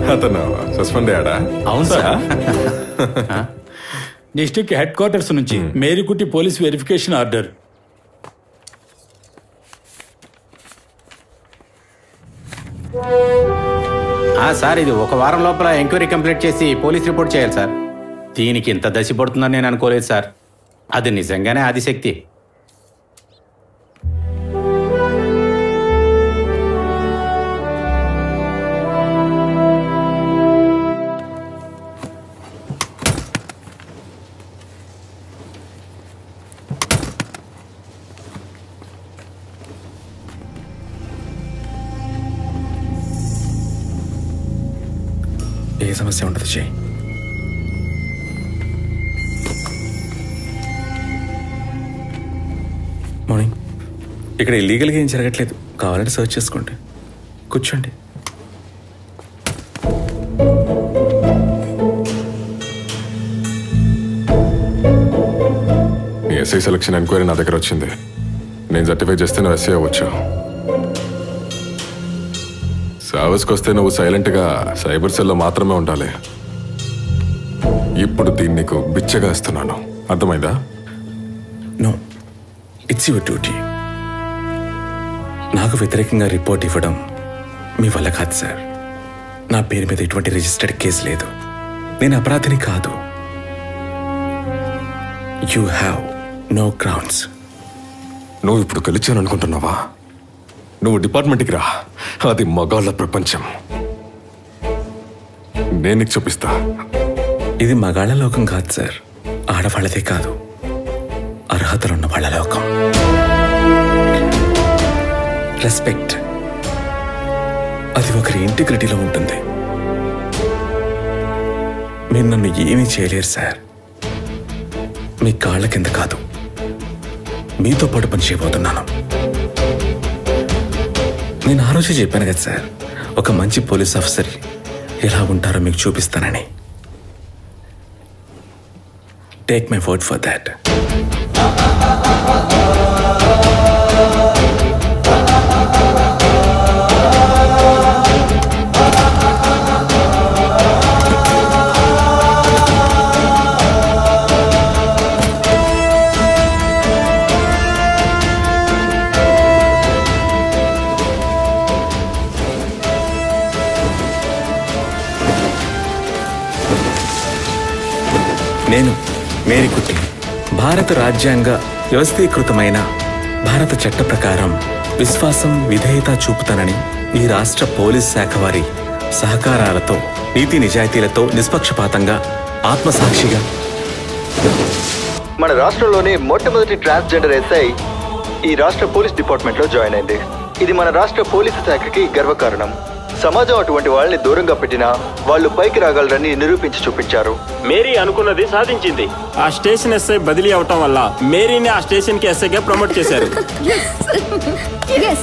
అతను సస్పెండ్ అయ్యాడా అవును sir district headquarters నుంచి మేరీకుట్టి పోలీస్ వెరిఫికేషన్ ఆర్డర్ ఆ, సార్ ఇది ఒక వారం లోపల ఎంక్వైరీ కంప్లీట్ చేసి పోలీస్ రిపోర్ట్ చేయాలి సార్ దీనికి ఇంత దశ పడుతుందని నేను అనుకోలేదు సార్ అది నిజంగానే ఆదిశక్తి ఏ సమస్య ఉండదు చేయి మార్నింగ్ ఇక్కడ ఇల్లీగల్గా ఏం జరగట్లేదు కావాలంటే సర్చ్ చేసుకోండి కూర్చోండి నీ ఎస్ఐ సెలక్షన్ ఎంక్వైరీ నా దగ్గర వచ్చింది నేను సర్టిఫై చేస్తే నువ్వు ఎస్ఐ అవ్వచ్చు సర్వీస్కి వస్తే నువ్వు సైలెంట్గా సైబర్ సెల్లో మాత్రమే ఉండాలి ఇప్పుడు దీన్ని నీకు బిచ్చగా ఇస్తున్నాను అర్థమైందా నో ఇట్స్ యువర్ డ్యూటీ నాకు వ్యతిరేకంగా రిపోర్ట్ ఇవ్వడం మీ వల్ల కాదు సార్ నా పేరు మీద ఎటువంటి రిజిస్టర్డ్ కేసు లేదు నేను అపరాధిని కాదు యూ హ్యావ్ నో గ్రౌండ్స్ నువ్వు ఇప్పుడు గెలిచాను అనుకుంటున్నావా నువ్వు డిపార్ట్మెంట్కి రా అది మగాళ్ళ ప్రపంచం నేను నీకు చూపిస్తా ఇది మగాళ్ళ లోకం కాదు సార్ ఆడవాళ్ళదే కాదు అర్హతలున్న వాళ్ళ లోకం రెస్పెక్ట్ అది ఒకరి ఇంటిగ్రిటీలో ఉంటుంది మీరు నన్ను ఏమీ చేయలేరు సార్ మీ కాళ్ళ కింద కాదు మీతో పాటు పని చేయబోతున్నాను నేను ఆ రోజే చెప్పాను కదా సార్ ఒక మంచి పోలీస్ ఆఫీసర్ ఎలా ఉంటారో మీకు చూపిస్తానని take my word for that నేను మేరీకుట్టి భారత రాజ్యాంగ వ్యవస్థీకృతమైన భారత చట్ట ప్రకారం విశ్వాసం విధేయత చూపుతానని ఈ రాష్ట్ర పోలీస్ శాఖ వారి సహకారాలతో నీతి నిజాయితీలతో నిష్పక్షపాతంగా ఆత్మసాక్షిగా మన రాష్ట్రంలోనే మొట్టమొదటి ట్రాన్స్జెండర్ ఎస్ఐ ఈ రాష్ట్ర పోలీస్ డిపార్ట్మెంట్ లో జాయిన్ అయింది ఇది మన రాష్ట్ర పోలీసు శాఖకి గర్వకారణం సమాజం అటువంటి వాళ్ళని దూరంగా పెట్టినా వాళ్ళు పైకి రాగలరని నిరూపించి చూపించారు మేరీ అనుకున్నది సాధించింది ఆ స్టేషన్ ఎస్ఐ బదిలీ అవటం వల్ల మేరీని ఆ స్టేషన్ కి ఎస్ఐగా ప్రమోట్ చేశారు ఎస్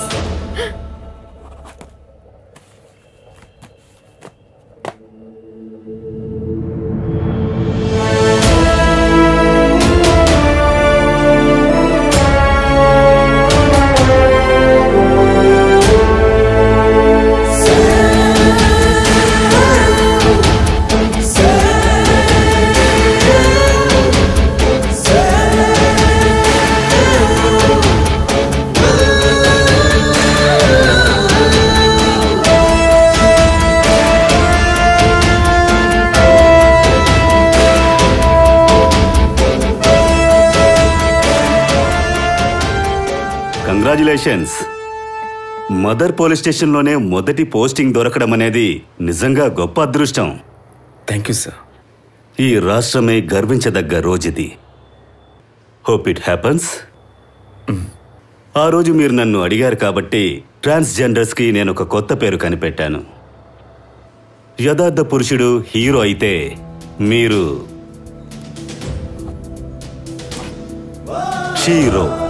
కంగ్రాచులేషన్స్ మదర్ పోలీస్ స్టేషన్లోనే మొదటి పోస్టింగ్ దొరకడం అనేది నిజంగా గొప్ప అదృష్టం థ్యాంక్ యూ సార్ ఈ రాష్ట్రమే గర్వించదగ్గ రోజుది హోప్ ఇట్ హ్యాపన్స్ ఆ రోజు మీరు నన్ను అడిగారు కాబట్టి ట్రాన్స్జెండర్స్కి నేను ఒక కొత్త పేరు కనిపెట్టాను యథార్థ పురుషుడు హీరో అయితే మీరు షీరో